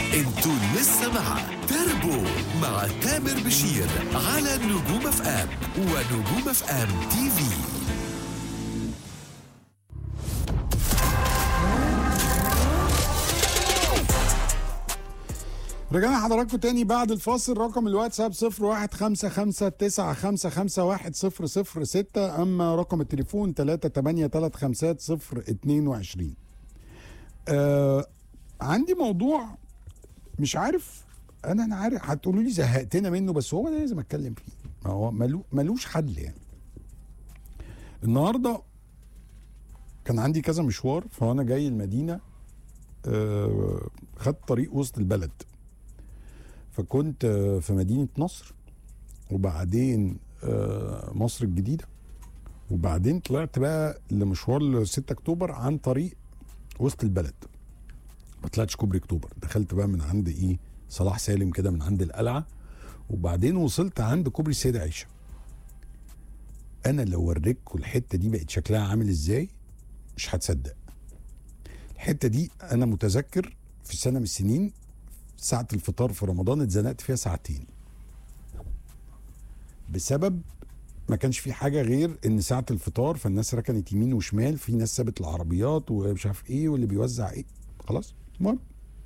انتوا لسه مع تربو مع تامر بشير على نجوم اف ام ونجوم اف ام تي في رجعنا حضراتكم تاني بعد الفاصل رقم الواتساب 015595510006 اما رقم التليفون 3835022 آه عندي موضوع مش عارف انا انا عارف هتقولوا لي زهقتنا منه بس هو ده لازم اتكلم فيه ما هو ملو ملوش حل يعني النهارده كان عندي كذا مشوار فانا جاي المدينه آه خدت طريق وسط البلد فكنت آه، في مدينة نصر وبعدين آه، مصر الجديدة وبعدين طلعت بقى لمشوار 6 اكتوبر عن طريق وسط البلد ما طلعتش كوبري اكتوبر دخلت بقى من عند ايه صلاح سالم كده من عند القلعة وبعدين وصلت عند كوبري السيدة عائشة انا لو وريتكم الحتة دي بقت شكلها عامل ازاي مش هتصدق الحتة دي انا متذكر في سنة من السنين ساعة الفطار في رمضان اتزنقت فيها ساعتين بسبب ما كانش في حاجة غير ان ساعة الفطار فالناس ركنت يمين وشمال في ناس سابت العربيات ومش عارف ايه واللي بيوزع ايه خلاص المهم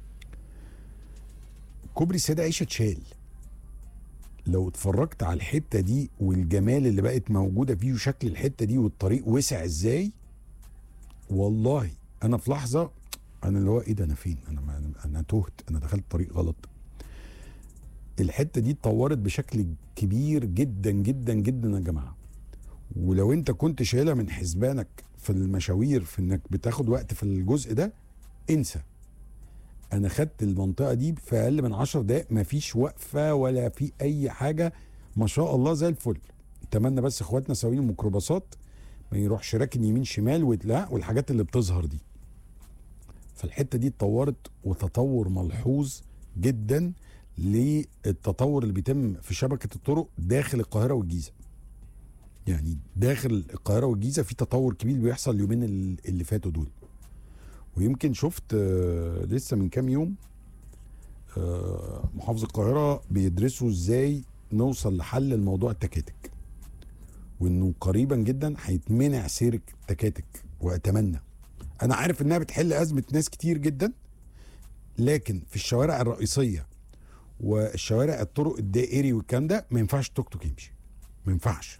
كوبري السيدة عيشة اتشال لو اتفرجت على الحتة دي والجمال اللي بقت موجودة فيه وشكل الحتة دي والطريق وسع ازاي والله انا في لحظة انا اللي هو ايه ده انا فين انا ما انا تهت انا دخلت طريق غلط الحته دي اتطورت بشكل كبير جدا جدا جدا يا جماعه ولو انت كنت شايلها من حسبانك في المشاوير في انك بتاخد وقت في الجزء ده انسى انا خدت المنطقه دي في اقل من 10 دقائق مفيش وقفه ولا في اي حاجه ما شاء الله زي الفل اتمنى بس اخواتنا سواقين الميكروباصات ما يروحش راكن يمين شمال ولا والحاجات اللي بتظهر دي فالحته دي اتطورت وتطور ملحوظ جدا للتطور اللي بيتم في شبكه الطرق داخل القاهره والجيزه. يعني داخل القاهره والجيزه في تطور كبير بيحصل اليومين ال- اللي فاتوا دول. ويمكن شفت آه، لسه من كام يوم آه، محافظ القاهره بيدرسوا ازاي نوصل لحل الموضوع التكاتك. وانه قريبا جدا هيتمنع سير التكاتك واتمنى انا عارف انها بتحل ازمه ناس كتير جدا لكن في الشوارع الرئيسيه والشوارع الطرق الدائري والكلام ده ما ينفعش التوك توك يمشي ما ينفعش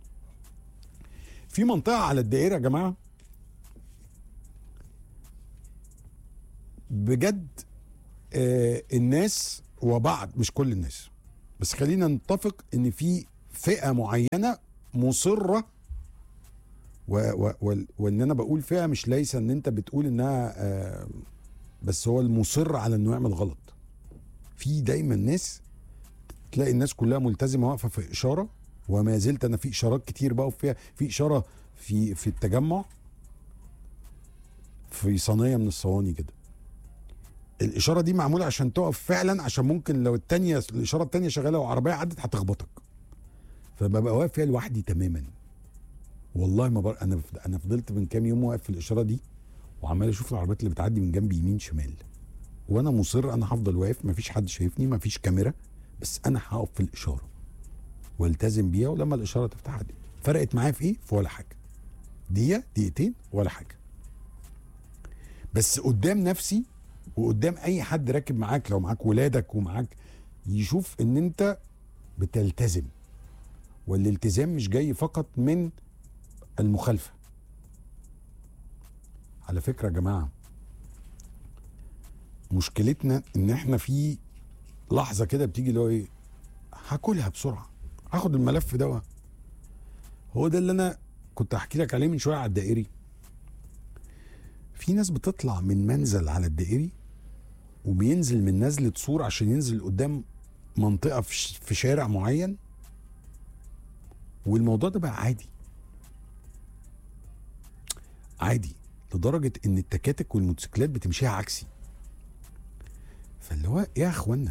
في منطقه على الدائري يا جماعه بجد آه الناس وبعض مش كل الناس بس خلينا نتفق ان في فئه معينه مصره و و وال- وان انا بقول فئه مش ليس ان انت بتقول انها آه بس هو المصر على انه يعمل غلط في دايما ناس تلاقي الناس كلها ملتزمه واقفه في اشاره وما زلت انا في اشارات كتير بقى فيها في اشاره في في التجمع في صينيه من الصواني كده الاشاره دي معموله عشان تقف فعلا عشان ممكن لو التانية الاشاره التانية شغاله وعربيه عدت هتخبطك فببقى واقف فيها لوحدي تماما والله ما بر... انا انا فضلت من كام يوم واقف في الاشاره دي وعمال اشوف العربيات اللي بتعدي من جنبي يمين شمال وانا مصر انا هفضل واقف مفيش حد شايفني مفيش كاميرا بس انا هقف في الاشاره والتزم بيها ولما الاشاره تفتح عادي فرقت معايا في ايه في ولا حاجه دقيقه دقيقتين ولا حاجه بس قدام نفسي وقدام اي حد راكب معاك لو معاك ولادك ومعاك يشوف ان انت بتلتزم والالتزام مش جاي فقط من المخالفه على فكره يا جماعه مشكلتنا ان احنا في لحظه كده بتيجي اللي هو ايه هاكلها بسرعه هاخد الملف ده هو ده اللي انا كنت احكي لك عليه من شويه على الدائري في ناس بتطلع من منزل على الدائري وبينزل من نزله سور عشان ينزل قدام منطقه في ش- في شارع معين والموضوع ده بقى عادي عادي لدرجه ان التكاتك والموتوسيكلات بتمشيها عكسي فاللي هو إيه يا اخوانا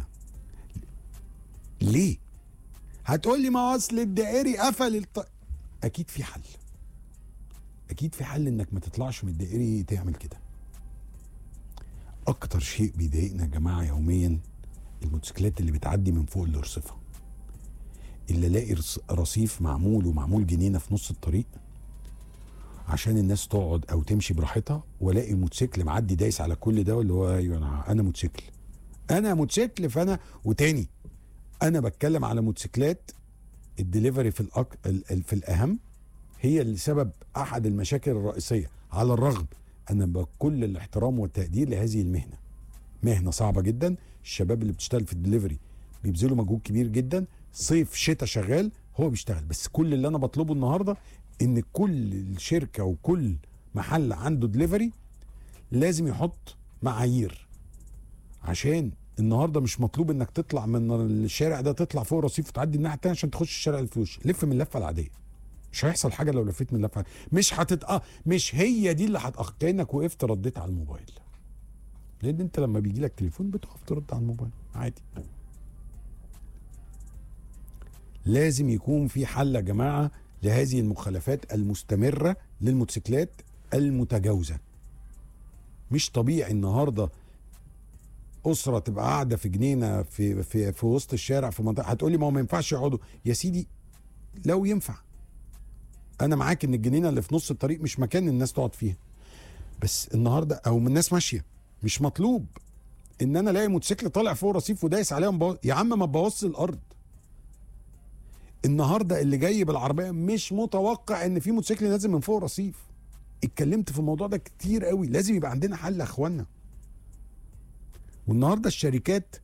ليه هتقول لي ما اصل الدائري قفل الط... اكيد في حل اكيد في حل انك ما تطلعش من الدائري تعمل كده اكتر شيء بيضايقنا يا جماعه يوميا الموتوسيكلات اللي بتعدي من فوق الارصفه اللي الاقي رص- رصيف معمول ومعمول جنينه في نص الطريق عشان الناس تقعد او تمشي براحتها والاقي موتوسيكل معدي دايس على كل ده واللي هو ايوه انا انا موتوسيكل انا موتوسيكل فانا وتاني انا بتكلم على موتوسيكلات الدليفري في الأك... ال- ال- في الاهم هي اللي سبب احد المشاكل الرئيسيه على الرغم انا بكل الاحترام والتقدير لهذه المهنه مهنه صعبه جدا الشباب اللي بتشتغل في الدليفري بيبذلوا مجهود كبير جدا صيف شتاء شغال هو بيشتغل بس كل اللي انا بطلبه النهارده ان كل الشركه وكل محل عنده دليفري لازم يحط معايير عشان النهارده مش مطلوب انك تطلع من الشارع ده تطلع فوق الرصيف وتعدي الناحيه التانيه عشان تخش الشارع اللي في وشك لف من اللفه العاديه مش هيحصل حاجه لو لفيت من اللفه مش هتت اه مش هي دي اللي هتأخ كانك وقفت رديت على الموبايل لان انت لما بيجي لك تليفون بتقف ترد على الموبايل عادي لازم يكون في حل يا جماعه لهذه المخالفات المستمره للموتوسيكلات المتجاوزه مش طبيعي النهارده اسره تبقى قاعده في جنينه في في في وسط الشارع في منطقه هتقولي ما هو ما ينفعش يقعدوا يا سيدي لو ينفع انا معاك ان الجنينه اللي في نص الطريق مش مكان الناس تقعد فيها بس النهارده او من الناس ماشيه مش مطلوب ان انا الاقي موتوسيكل طالع فوق رصيف ودايس عليها مبوظ يا عم ما تبوظش الارض النهارده اللي جاي بالعربيه مش متوقع ان في موتوسيكل نازل من فوق رصيف اتكلمت في الموضوع ده كتير قوي لازم يبقى عندنا حل يا اخوانا والنهارده الشركات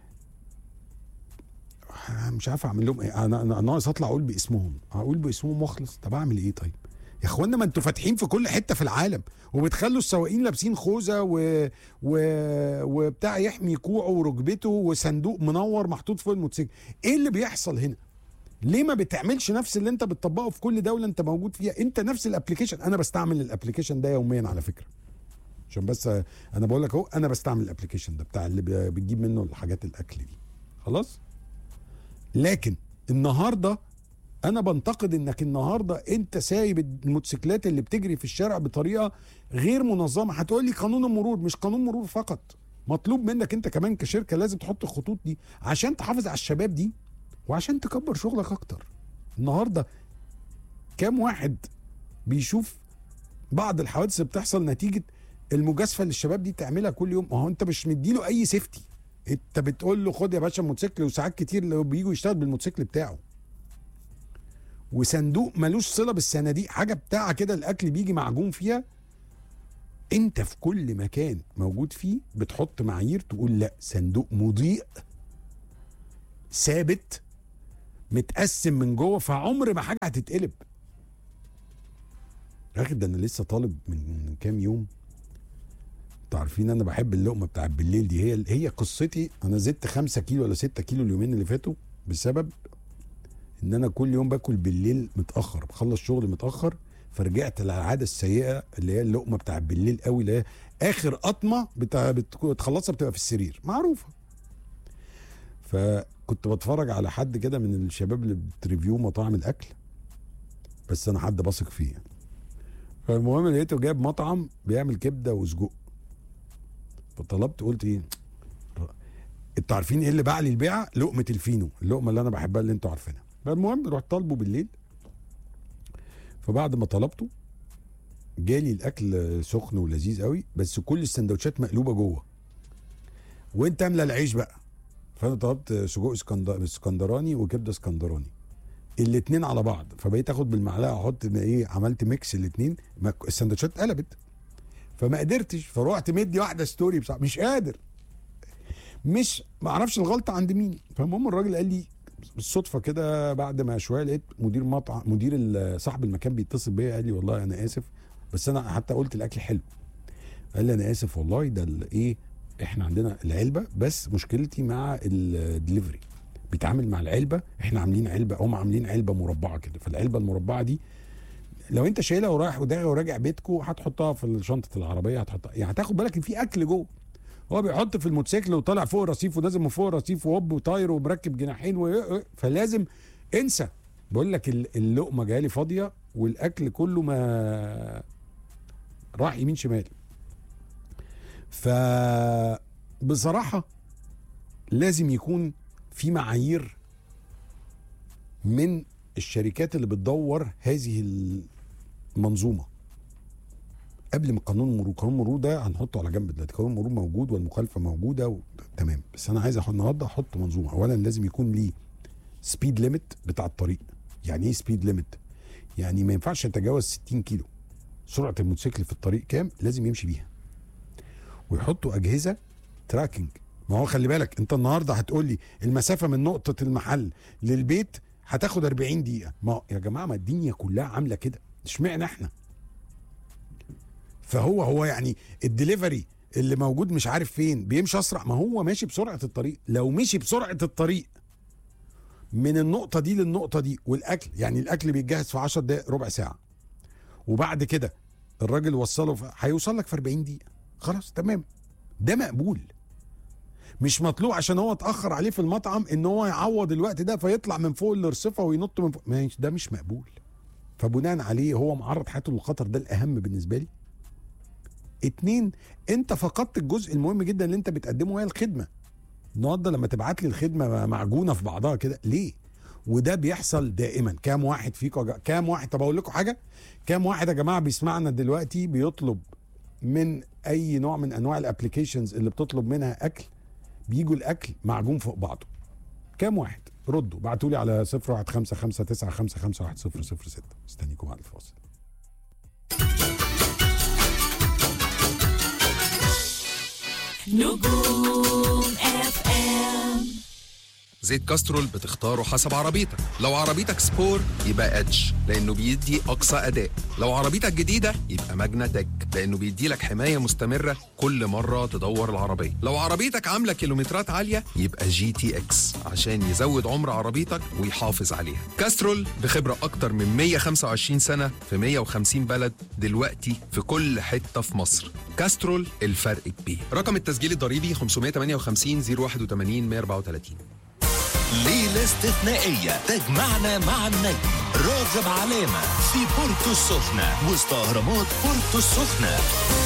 أنا مش عارف اعمل لهم ايه انا انا ناقص اطلع اقول باسمهم هقول باسمهم واخلص طب اعمل ايه طيب يا اخوانا ما انتوا فاتحين في كل حته في العالم وبتخلوا السواقين لابسين خوذه و... و... وبتاع يحمي كوعه وركبته وصندوق منور محطوط فوق الموتوسيكل ايه اللي بيحصل هنا ليه ما بتعملش نفس اللي انت بتطبقه في كل دوله انت موجود فيها انت نفس الابلكيشن انا بستعمل الابلكيشن ده يوميا على فكره عشان بس انا بقول لك اهو انا بستعمل الابلكيشن ده بتاع اللي ب- بتجيب منه الحاجات الاكل دي خلاص لكن النهارده انا بنتقد انك النهارده انت سايب الموتوسيكلات اللي بتجري في الشارع بطريقه غير منظمه هتقول لي قانون المرور مش قانون مرور فقط مطلوب منك انت كمان كشركه لازم تحط الخطوط دي عشان تحافظ على الشباب دي وعشان تكبر شغلك اكتر النهارده كام واحد بيشوف بعض الحوادث اللي بتحصل نتيجه المجازفه اللي الشباب دي تعملها كل يوم ما هو انت مش مديله اي سيفتي انت بتقول له خد يا باشا موتوسيكل وساعات كتير لو بييجوا يشتغل بالموتوسيكل بتاعه وصندوق ملوش صله بالصناديق حاجه بتاعه كده الاكل بيجي معجون فيها انت في كل مكان موجود فيه بتحط معايير تقول لا صندوق مضيء ثابت متقسم من جوه فعمر ما حاجه هتتقلب يا اخي ده انا لسه طالب من من كام يوم انتوا عارفين انا بحب اللقمه بتاعت بالليل دي هي هي قصتي انا زدت 5 كيلو ولا 6 كيلو اليومين اللي فاتوا بسبب ان انا كل يوم باكل بالليل متاخر بخلص شغل متاخر فرجعت للعاده السيئه اللي هي اللقمه بتاعت بالليل قوي اللي هي اخر قطمه بتاع بت- بتخلصها بتبقى في السرير معروفه فكنت بتفرج على حد كده من الشباب اللي بتريفيو مطاعم الاكل بس انا حد بثق فيه يعني. فالمهم لقيته جايب مطعم بيعمل كبده وسجق فطلبت قلت ايه انتوا عارفين ايه اللي باع لي البيعه لقمه الفينو اللقمه اللي انا بحبها اللي انتوا عارفينها فالمهم رحت طالبه بالليل فبعد ما طلبته جالي الاكل سخن ولذيذ قوي بس كل السندوتشات مقلوبه جوه وانت املى العيش بقى فانا طلبت سجق اسكندر- اسكندراني وكبده اسكندراني الاتنين على بعض فبقيت اخد بالمعلقه احط إن ايه عملت ميكس الاتنين ما- السندوتشات اتقلبت فما قدرتش فروحت مدي واحده ستوري بصراحه مش قادر مش ما اعرفش الغلطه عند مين فالمهم الراجل قال لي بالصدفه كده بعد ما شويه لقيت مدير مطعم مدير ال- صاحب المكان بيتصل بيا قال لي والله انا اسف بس انا حتى قلت الاكل حلو قال لي انا اسف والله ده ال- ايه احنا عندنا العلبه بس مشكلتي مع الدليفري بيتعامل مع العلبه احنا عاملين علبه هم عاملين علبه مربعه كده فالعلبه المربعه دي لو انت شايلها ورايح وداغي وراجع بيتكو هتحطها في شنطه العربيه هتحطها يعني هتاخد بالك ان في اكل جوه هو بيحط في الموتوسيكل وطالع فوق الرصيف ونازل من فوق الرصيف وهوب وطاير ومركب جناحين و... فلازم انسى بقول لك ال- اللقمه جايه لي فاضيه والاكل كله ما راح يمين شمال ف بصراحه لازم يكون في معايير من الشركات اللي بتدور هذه المنظومه قبل ما قانون المرور قانون المرور ده هنحطه على جنب دلوقتي قانون المرور موجود والمخالفه موجوده و... تمام بس انا عايز أح- النهارده احط منظومه اولا لازم يكون ليه سبيد ليميت بتاع الطريق يعني ايه سبيد ليميت يعني ما ينفعش يتجاوز 60 كيلو سرعه الموتوسيكل في الطريق كام لازم يمشي بيها ويحطوا اجهزه تراكنج ما هو خلي بالك انت النهارده هتقول لي المسافه من نقطه المحل للبيت هتاخد 40 دقيقه ما هو- يا جماعه ما الدنيا كلها عامله كده اشمعنى احنا فهو هو يعني الدليفري اللي موجود مش عارف فين بيمشي اسرع ما هو ماشي بسرعه الطريق لو مشي بسرعه الطريق من النقطه دي للنقطه دي والاكل يعني الاكل بيتجهز في 10 دقائق ربع ساعه وبعد كده الراجل وصله في- هيوصل لك في 40 دقيقه خلاص تمام ده مقبول مش مطلوب عشان هو اتاخر عليه في المطعم ان هو يعوض الوقت ده فيطلع من فوق الرصفه وينط من فوق ما- ده مش مقبول فبناء عليه هو معرض حياته للخطر ده الاهم بالنسبه لي اتنين انت فقدت الجزء المهم جدا اللي انت بتقدمه وهي الخدمه النهارده لما تبعت لي الخدمه معجونه في بعضها كده ليه وده بيحصل دائما كام واحد فيكم يا جا- كام واحد طب اقول لكم حاجه كام واحد يا جماعه بيسمعنا دلوقتي بيطلب من اي نوع من انواع الابلكيشنز اللي بتطلب منها اكل بيجوا الاكل معجون فوق بعضه كام واحد ردوا بعتوا لي على 015595510006 استنيكم بعد الفاصل نجوم اف ام زيت كاسترول بتختاره حسب عربيتك لو عربيتك سبور يبقى ادج لانه بيدي اقصى اداء لو عربيتك جديده يبقى ماجنا تك لانه بيدي لك حمايه مستمره كل مره تدور العربيه لو عربيتك عامله كيلومترات عاليه يبقى جي تي اكس عشان يزود عمر عربيتك ويحافظ عليها كاسترول بخبره اكتر من 125 سنه في 150 بلد دلوقتي في كل حته في مصر كاسترول الفرق كبير رقم التسجيل الضريبي 558 081 134 ليلة استثنائية تجمعنا مع النجم راغب علامة في بورتو السخنة وسط أهرامات بورتو السخنة